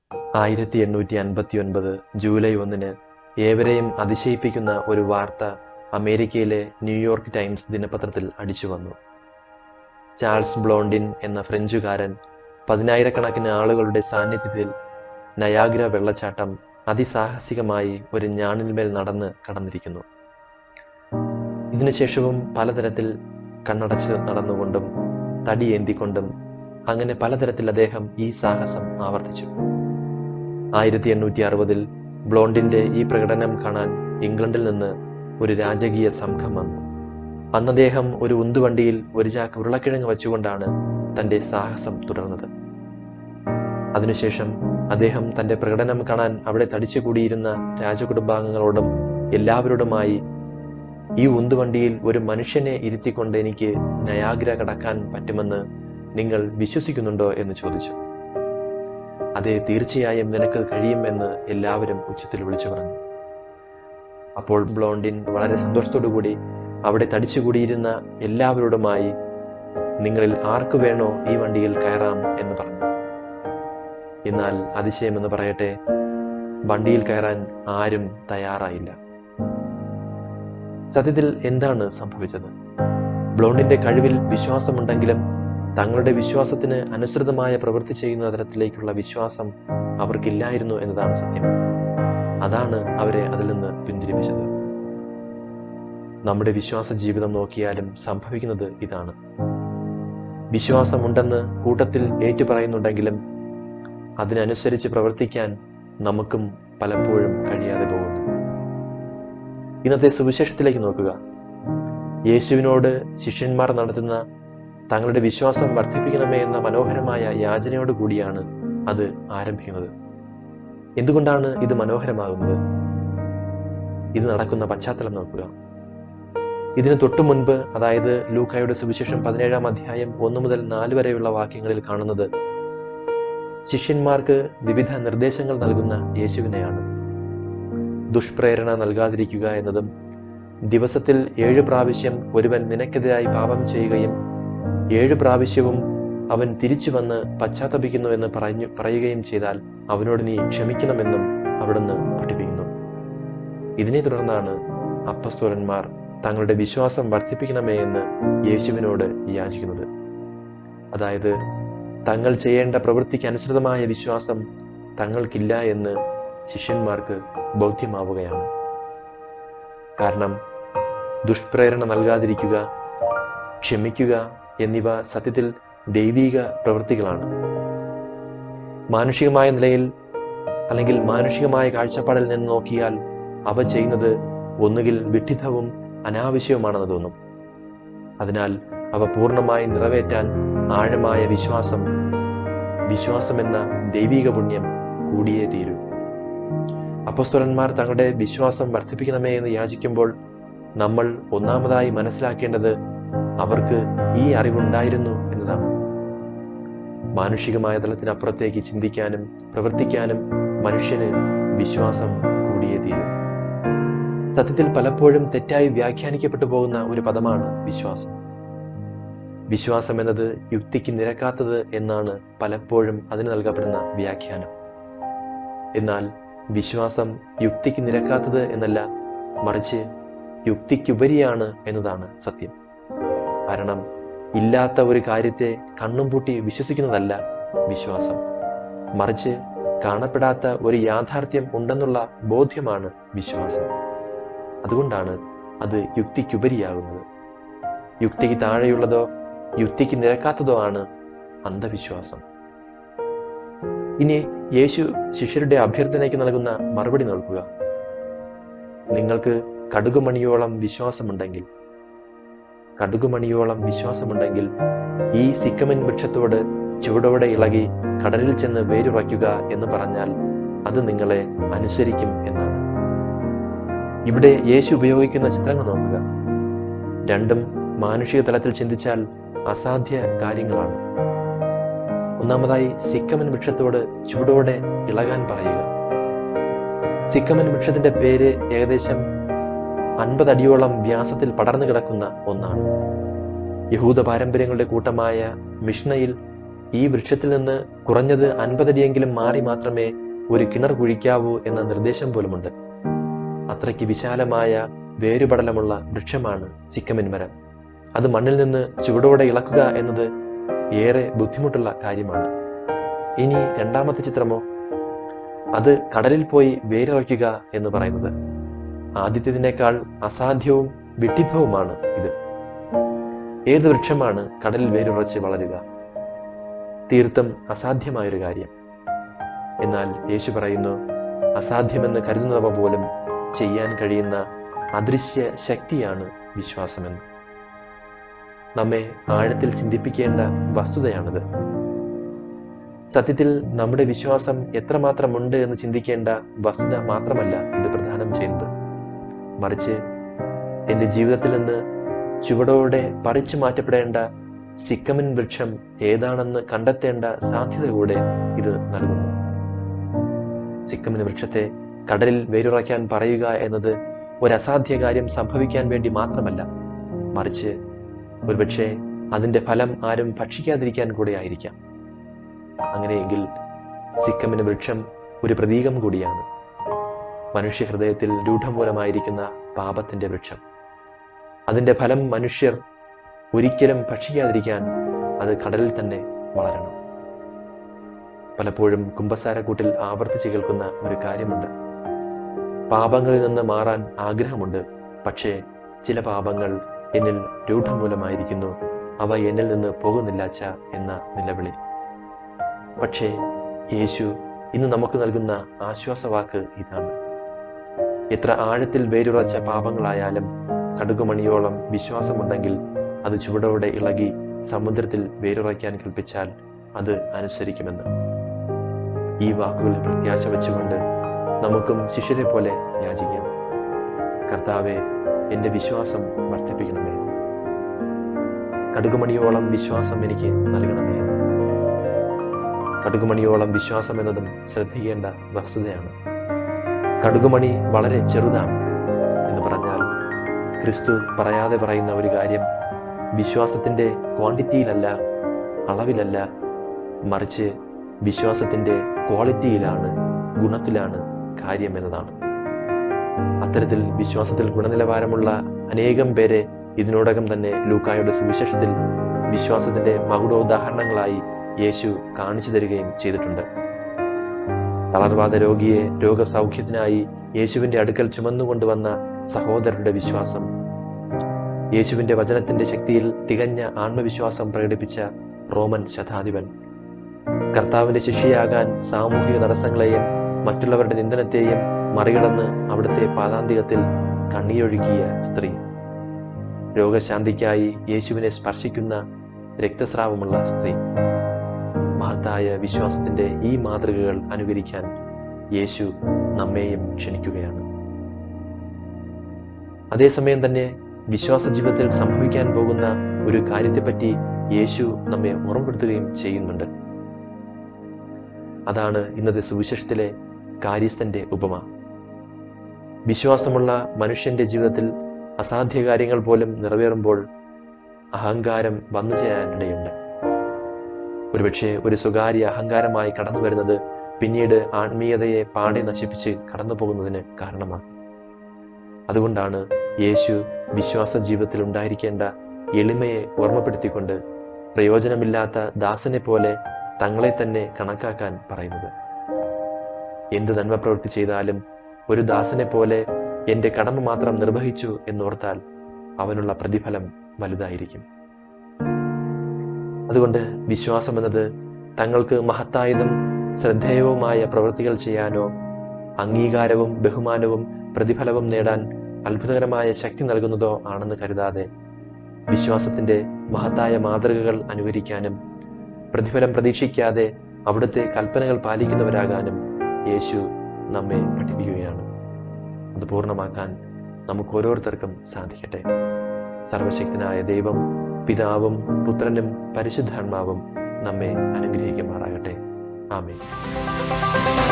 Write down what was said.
ആയിരത്തി എണ്ണൂറ്റി അൻപത്തി ഒൻപത് ജൂലൈ ഒന്നിന് ഏവരെയും അതിശയിപ്പിക്കുന്ന ഒരു വാർത്ത അമേരിക്കയിലെ ന്യൂയോർക്ക് ടൈംസ് ദിനപത്രത്തിൽ അടിച്ചു വന്നു ചാൾസ് ബ്ലോണ്ടിൻ എന്ന ഫ്രഞ്ചുകാരൻ പതിനായിരക്കണക്കിന് ആളുകളുടെ സാന്നിധ്യത്തിൽ നയാഗ്ര വെള്ളച്ചാട്ടം അതിസാഹസികമായി ഒരു ഞാണിന്മേൽ നടന്ന് കടന്നിരിക്കുന്നു ഇതിനുശേഷവും പലതരത്തിൽ കണ്ണടച്ച് നടന്നുകൊണ്ടും തടിയേന്തിക്കൊണ്ടും അങ്ങനെ പലതരത്തിൽ അദ്ദേഹം ഈ സാഹസം ആവർത്തിച്ചു ആയിരത്തി എണ്ണൂറ്റി അറുപതിൽ ബ്ലോണ്ടിന്റെ ഈ പ്രകടനം കാണാൻ ഇംഗ്ലണ്ടിൽ നിന്ന് ഒരു രാജകീയ സംഘം വന്നു അന്ന് അദ്ദേഹം ഒരു ഉന്തുവണ്ടിയിൽ ഒരു ചാക്ക് ഉരുളക്കിഴങ്ങ് വെച്ചുകൊണ്ടാണ് തന്റെ സാഹസം തുടർന്നത് അതിനുശേഷം അദ്ദേഹം തന്റെ പ്രകടനം കാണാൻ അവിടെ തടിച്ചുകൂടിയിരുന്ന രാജകുടുംബാംഗങ്ങളോടും എല്ലാവരോടുമായി ഈ ഉന്തുവണ്ടിയിൽ ഒരു മനുഷ്യനെ ഇരുത്തിക്കൊണ്ട് എനിക്ക് നയാഗ്ര കടക്കാൻ പറ്റുമെന്ന് നിങ്ങൾ വിശ്വസിക്കുന്നുണ്ടോ എന്ന് ചോദിച്ചു അതെ തീർച്ചയായും നിനക്ക് കഴിയും എന്ന് എല്ലാവരും ഉച്ചത്തിൽ വിളിച്ചു പറഞ്ഞു അപ്പോൾ ബ്ലോണ്ടിൻ വളരെ സന്തോഷത്തോടു കൂടി അവിടെ തടിച്ചുകൂടിയിരുന്ന എല്ലാവരോടുമായി നിങ്ങളിൽ ആർക്ക് വേണോ ഈ വണ്ടിയിൽ കയറാം എന്ന് പറഞ്ഞു എന്നാൽ അതിശയമെന്ന് പറയട്ടെ വണ്ടിയിൽ കയറാൻ ആരും തയ്യാറായില്ല സത്യത്തിൽ എന്താണ് സംഭവിച്ചത് ബ്ലോണ്ടിന്റെ കഴിവിൽ വിശ്വാസമുണ്ടെങ്കിലും തങ്ങളുടെ വിശ്വാസത്തിന് അനുസൃതമായ പ്രവൃത്തി ചെയ്യുന്ന തരത്തിലേക്കുള്ള വിശ്വാസം അവർക്കില്ലായിരുന്നു എന്നതാണ് സത്യം അതാണ് അവരെ അതിൽ നിന്ന് പിന്തിരിപ്പിച്ചത് നമ്മുടെ വിശ്വാസ ജീവിതം നോക്കിയാലും സംഭവിക്കുന്നത് ഇതാണ് വിശ്വാസമുണ്ടെന്ന് കൂട്ടത്തിൽ ഏറ്റുപറയുന്നുണ്ടെങ്കിലും അതിനനുസരിച്ച് പ്രവർത്തിക്കാൻ നമുക്കും പലപ്പോഴും കഴിയാതെ പോകുന്നു ഇന്നത്തെ സുവിശേഷത്തിലേക്ക് നോക്കുക യേശുവിനോട് ശിഷ്യന്മാർ നടത്തുന്ന തങ്ങളുടെ വിശ്വാസം വർദ്ധിപ്പിക്കണമേ എന്ന മനോഹരമായ യാചനയോട് കൂടിയാണ് അത് ആരംഭിക്കുന്നത് എന്തുകൊണ്ടാണ് ഇത് മനോഹരമാകുന്നത് ഇത് നടക്കുന്ന പശ്ചാത്തലം നോക്കുക ഇതിന് തൊട്ടു മുൻപ് അതായത് ലൂക്കായുടെ സുവിശേഷം പതിനേഴാം അധ്യായം ഒന്ന് മുതൽ നാല് വരെയുള്ള വാക്യങ്ങളിൽ കാണുന്നത് ശിഷ്യന്മാർക്ക് വിവിധ നിർദ്ദേശങ്ങൾ നൽകുന്ന യേശുവിനെയാണ് ദുഷ്പ്രേരണ നൽകാതിരിക്കുക എന്നതും ദിവസത്തിൽ ഏഴ് പ്രാവശ്യം ഒരുവൻ നിനക്കെതിരായി പാപം ചെയ്യുകയും ഏഴ് പ്രാവശ്യവും അവൻ തിരിച്ചു വന്ന് പശ്ചാത്തപിക്കുന്നു എന്ന് പറഞ്ഞു പറയുകയും ചെയ്താൽ അവനോട് നീ ക്ഷമിക്കണമെന്നും അവിടുന്ന് പഠിപ്പിക്കുന്നു ഇതിനെ തുടർന്നാണ് അപ്പസ്തോലന്മാർ തങ്ങളുടെ വിശ്വാസം വർദ്ധിപ്പിക്കണമേ എന്ന് യേശുവിനോട് യാചിക്കുന്നത് അതായത് തങ്ങൾ ചെയ്യേണ്ട പ്രവൃത്തിക്ക് അനുസൃതമായ വിശ്വാസം തങ്ങൾക്കില്ല എന്ന് ശിഷ്യന്മാർക്ക് ബോധ്യമാവുകയാണ് കാരണം ദുഷ്പ്രേരണ നൽകാതിരിക്കുക ക്ഷമിക്കുക എന്നിവ സത്യത്തിൽ ദൈവീക പ്രവൃത്തികളാണ് മാനുഷികമായ നിലയിൽ അല്ലെങ്കിൽ മാനുഷികമായ കാഴ്ചപ്പാടിൽ നിന്ന് നോക്കിയാൽ അവ ചെയ്യുന്നത് ഒന്നുകിൽ വിഡ്ഢിത്തവും അനാവശ്യവുമാണെന്ന് തോന്നും അതിനാൽ അവ പൂർണ്ണമായി നിറവേറ്റാൻ ആഴമായ വിശ്വാസം വിശ്വാസമെന്ന ദൈവിക പുണ്യം കൂടിയേ തീരൂ അപ്പസ്തോലന്മാർ തങ്ങളുടെ വിശ്വാസം വർദ്ധിപ്പിക്കണമേ എന്ന് യാചിക്കുമ്പോൾ നമ്മൾ ഒന്നാമതായി മനസ്സിലാക്കേണ്ടത് അവർക്ക് ഈ അറിവുണ്ടായിരുന്നു എന്നതാണ് മാനുഷികമായ തലത്തിനപ്പുറത്തേക്ക് ചിന്തിക്കാനും പ്രവർത്തിക്കാനും മനുഷ്യന് വിശ്വാസം കൂടിയേ തീരും സത്യത്തിൽ പലപ്പോഴും തെറ്റായി വ്യാഖ്യാനിക്കപ്പെട്ടു പോകുന്ന ഒരു പദമാണ് വിശ്വാസം വിശ്വാസം എന്നത് യുക്തിക്ക് നിരക്കാത്തത് എന്നാണ് പലപ്പോഴും അതിന് നൽകപ്പെടുന്ന വ്യാഖ്യാനം എന്നാൽ വിശ്വാസം യുക്തിക്ക് നിരക്കാത്തത് എന്നല്ല മറിച്ച് യുക്തിക്കുപരിയാണ് എന്നതാണ് സത്യം കാരണം ഇല്ലാത്ത ഒരു കാര്യത്തെ കണ്ണും പൂട്ടി വിശ്വസിക്കുന്നതല്ല വിശ്വാസം മറിച്ച് കാണപ്പെടാത്ത ഒരു യാഥാർത്ഥ്യം ഉണ്ടെന്നുള്ള ബോധ്യമാണ് വിശ്വാസം അതുകൊണ്ടാണ് അത് യുക്തിക്കുപരിയാകുന്നത് യുക്തിക്ക് താഴെയുള്ളതോ യുക്തിക്ക് നിരക്കാത്തതോ ആണ് അന്ധവിശ്വാസം ഇനി യേശു ശിഷ്യരുടെ അഭ്യർത്ഥനയ്ക്ക് നൽകുന്ന മറുപടി നോക്കുക നിങ്ങൾക്ക് കടുകുമണിയോളം വിശ്വാസമുണ്ടെങ്കിൽ കടുകുമണിയോളം വിശ്വാസമുണ്ടെങ്കിൽ ഈ സിക്കമൻ വൃക്ഷത്തോട് ചുവടോടെ ഇളകി കടലിൽ ചെന്ന് വേരുറയ്ക്കുക എന്ന് പറഞ്ഞാൽ അത് നിങ്ങളെ അനുസരിക്കും എന്നാണ് ഇവിടെ യേശു ഉപയോഗിക്കുന്ന ചിത്രങ്ങൾ നോക്കുക രണ്ടും മാനുഷിക തലത്തിൽ ചിന്തിച്ചാൽ അസാധ്യ കാര്യങ്ങളാണ് ഒന്നാമതായി സിക്കമൻ വൃക്ഷത്തോട് ചൂടോടെ ഇളകാൻ പറയുക സിക്കമൻ വൃക്ഷത്തിന്റെ പേര് ഏകദേശം അൻപത് അടിയോളം വ്യാസത്തിൽ പടർന്നു കിടക്കുന്ന ഒന്നാണ് യഹൂദ പാരമ്പര്യങ്ങളുടെ കൂട്ടമായ മിഷ്ണയിൽ ഈ വൃക്ഷത്തിൽ നിന്ന് കുറഞ്ഞത് അൻപതടിയെങ്കിലും മാറി മാത്രമേ ഒരു കിണർ കുഴിക്കാവൂ എന്ന നിർദ്ദേശം പോലുമുണ്ട് അത്രയ്ക്ക് വിശാലമായ വേരുപടലമുള്ള വൃക്ഷമാണ് സിക്കമിൻ മരം അത് മണ്ണിൽ നിന്ന് ചുവടോടെ ഇളക്കുക എന്നത് ഏറെ ബുദ്ധിമുട്ടുള്ള കാര്യമാണ് ഇനി രണ്ടാമത്തെ ചിത്രമോ അത് കടലിൽ പോയി വേരിറക്കുക എന്ന് പറയുന്നത് ആദ്യത്തേതിനേക്കാൾ അസാധ്യവും വിഡിത്തവുമാണ് ഇത് ഏത് വൃക്ഷമാണ് കടലിൽ വേരുറച്ച് വളരുക തീർത്തും അസാധ്യമായൊരു കാര്യം എന്നാൽ യേശു പറയുന്നു അസാധ്യമെന്ന് കരുതുന്നവ പോലും ചെയ്യാൻ കഴിയുന്ന അദൃശ്യ ശക്തിയാണ് വിശ്വാസമെന്ന് നമ്മെ ആഴത്തിൽ ചിന്തിപ്പിക്കേണ്ട വസ്തുതയാണിത് സത്യത്തിൽ നമ്മുടെ വിശ്വാസം എത്രമാത്രമുണ്ട് എന്ന് ചിന്തിക്കേണ്ട വസ്തുത മാത്രമല്ല ഇത് പ്രദാനം ചെയ്യുന്നത് മറിച്ച് എൻ്റെ ജീവിതത്തിൽ നിന്ന് ചുവടോടെ പറിച്ചു മാറ്റപ്പെടേണ്ട സിക്കമിൻ വൃക്ഷം ഏതാണെന്ന് കണ്ടെത്തേണ്ട സാധ്യത കൂടെ ഇത് നൽകുന്നു സിക്കമിൻ വൃക്ഷത്തെ കടലിൽ വേരുറയ്ക്കാൻ പറയുക എന്നത് ഒരു അസാധ്യ കാര്യം സംഭവിക്കാൻ വേണ്ടി മാത്രമല്ല മറിച്ച് ഒരുപക്ഷെ അതിന്റെ ഫലം ആരും ഭക്ഷിക്കാതിരിക്കാൻ കൂടെ ആയിരിക്കാം അങ്ങനെയെങ്കിൽ സിക്കമിന് വൃക്ഷം ഒരു പ്രതീകം കൂടിയാണ് മനുഷ്യ ഹൃദയത്തിൽ രൂഢമൂലമായിരിക്കുന്ന പാപത്തിന്റെ വൃക്ഷം അതിന്റെ ഫലം മനുഷ്യർ ഒരിക്കലും ഭക്ഷിക്കാതിരിക്കാൻ അത് കടലിൽ തന്നെ വളരണം പലപ്പോഴും കുംഭസാരക്കൂട്ടിൽ ആവർത്തിച്ച് കേൾക്കുന്ന ഒരു കാര്യമുണ്ട് പാപങ്ങളിൽ നിന്ന് മാറാൻ ആഗ്രഹമുണ്ട് പക്ഷേ ചില പാപങ്ങൾ എന്നിൽ രൂഢമൂലമായിരിക്കുന്നു അവ എന്നിൽ നിന്ന് പോകുന്നില്ലാച്ച എന്ന നിലവിളി പക്ഷേ യേശു ഇന്ന് നമുക്ക് നൽകുന്ന ആശ്വാസവാക്ക് ഇതാണ് എത്ര ആഴത്തിൽ വേരുറച്ച പാപങ്ങളായാലും കടുകുമണിയോളം വിശ്വാസമുണ്ടെങ്കിൽ അത് ചുവടോടെ ഇളകി സമുദ്രത്തിൽ വേരുറയ്ക്കാൻ കൽപ്പിച്ചാൽ അത് അനുസരിക്കുമെന്ന് ഈ വാക്കുകളിൽ പ്രത്യാശ വെച്ചുകൊണ്ട് നമുക്കും ശിഷ്യരെ പോലെ യാചിക്കാം കർത്താവെ എൻ്റെ വിശ്വാസം വർദ്ധിപ്പിക്കണമേ കടുകുമണിയോളം വിശ്വാസം എനിക്ക് നൽകണമേ കടുകുമണിയോളം വിശ്വാസം എന്നതും ശ്രദ്ധിക്കേണ്ട വസ്തുതയാണ് കടുകുമണി വളരെ ചെറുതാണ് എന്ന് പറഞ്ഞാൽ ക്രിസ്തു പറയാതെ പറയുന്ന ഒരു കാര്യം വിശ്വാസത്തിന്റെ ക്വാണ്ടിറ്റിയിലല്ല അളവിലല്ല മറിച്ച് വിശ്വാസത്തിന്റെ ക്വാളിറ്റിയിലാണ് ഗുണത്തിലാണ് കാര്യം എന്നതാണ് അത്തരത്തിൽ വിശ്വാസത്തിൽ ഗുണനിലവാരമുള്ള അനേകം പേരെ ഇതിനോടകം തന്നെ ലൂക്കായുടെ സുവിശേഷത്തിൽ വിശ്വാസത്തിന്റെ മകുടോദാഹരണങ്ങളായി യേശു കാണിച്ചു തരികയും ചെയ്തിട്ടുണ്ട് തളർവാദ രോഗിയെ രോഗസൗഖ്യത്തിനായി യേശുവിന്റെ അടുക്കൽ ചുമന്നുകൊണ്ടുവന്ന സഹോദരരുടെ വിശ്വാസം യേശുവിന്റെ വചനത്തിന്റെ ശക്തിയിൽ തികഞ്ഞ ആത്മവിശ്വാസം പ്രകടിപ്പിച്ച റോമൻ ശതാധിപൻ കർത്താവിന്റെ ശിഷ്യയാകാൻ സാമൂഹിക തടസ്സങ്ങളെയും മറ്റുള്ളവരുടെ നിന്ദനത്തെയും മറികടന്ന് അവിടുത്തെ പാതാന്തികത്തിൽ കണ്ണീരൊഴുക്കിയ സ്ത്രീ രോഗശാന്തിക്കായി യേശുവിനെ സ്പർശിക്കുന്ന രക്തസ്രാവമുള്ള സ്ത്രീ മഹത്തായ വിശ്വാസത്തിന്റെ ഈ മാതൃകകൾ അനുകരിക്കാൻ യേശു നമ്മെയും ക്ഷണിക്കുകയാണ് അതേസമയം തന്നെ വിശ്വാസ ജീവിതത്തിൽ സംഭവിക്കാൻ പോകുന്ന ഒരു കാര്യത്തെപ്പറ്റി യേശു നമ്മെ ഓർമ്മപ്പെടുത്തുകയും ചെയ്യുന്നുണ്ട് അതാണ് ഇന്നത്തെ സുവിശേഷത്തിലെ കാര്യസ്ഥന്റെ ഉപമ വിശ്വാസമുള്ള മനുഷ്യന്റെ ജീവിതത്തിൽ അസാധ്യ കാര്യങ്ങൾ പോലും നിറവേറുമ്പോൾ അഹങ്കാരം വന്നു ചേരാനിടയുണ്ട് ഒരുപക്ഷെ ഒരു സ്വകാര്യ അഹങ്കാരമായി കടന്നു വരുന്നത് പിന്നീട് ആത്മീയതയെ പാടെ നശിപ്പിച്ച് കടന്നു പോകുന്നതിന് കാരണമാകും അതുകൊണ്ടാണ് യേശു വിശ്വാസ ജീവിതത്തിൽ ഉണ്ടായിരിക്കേണ്ട എളിമയെ ഓർമ്മപ്പെടുത്തിക്കൊണ്ട് പ്രയോജനമില്ലാത്ത ദാസനെ പോലെ തങ്ങളെ തന്നെ കണക്കാക്കാൻ പറയുന്നത് എന്ത് നന്മ പ്രവൃത്തി ചെയ്താലും ഒരു ദാസനെ പോലെ എന്റെ കടമ മാത്രം നിർവഹിച്ചു എന്നോർത്താൽ അവനുള്ള പ്രതിഫലം വലുതായിരിക്കും അതുകൊണ്ട് വിശ്വാസം എന്നത് തങ്ങൾക്ക് മഹത്തായതും ശ്രദ്ധേയവുമായ പ്രവൃത്തികൾ ചെയ്യാനോ അംഗീകാരവും ബഹുമാനവും പ്രതിഫലവും നേടാൻ അത്ഭുതകരമായ ശക്തി നൽകുന്നതോ ആണെന്ന് കരുതാതെ വിശ്വാസത്തിന്റെ മഹത്തായ മാതൃകകൾ അനുകരിക്കാനും പ്രതിഫലം പ്രതീക്ഷിക്കാതെ അവിടുത്തെ കൽപ്പനകൾ പാലിക്കുന്നവരാകാനും യേശു നമ്മെ പഠിപ്പിക്കുകയാണ് അത് പൂർണ്ണമാക്കാൻ നമുക്ക് ഓരോരുത്തർക്കും സാധിക്കട്ടെ സർവശക്തനായ ദൈവം പിതാവും പുത്രനും പരിശുദ്ധാത്മാവും നമ്മെ അനുഗ്രഹിക്കുമാറാകട്ടെ ആമേ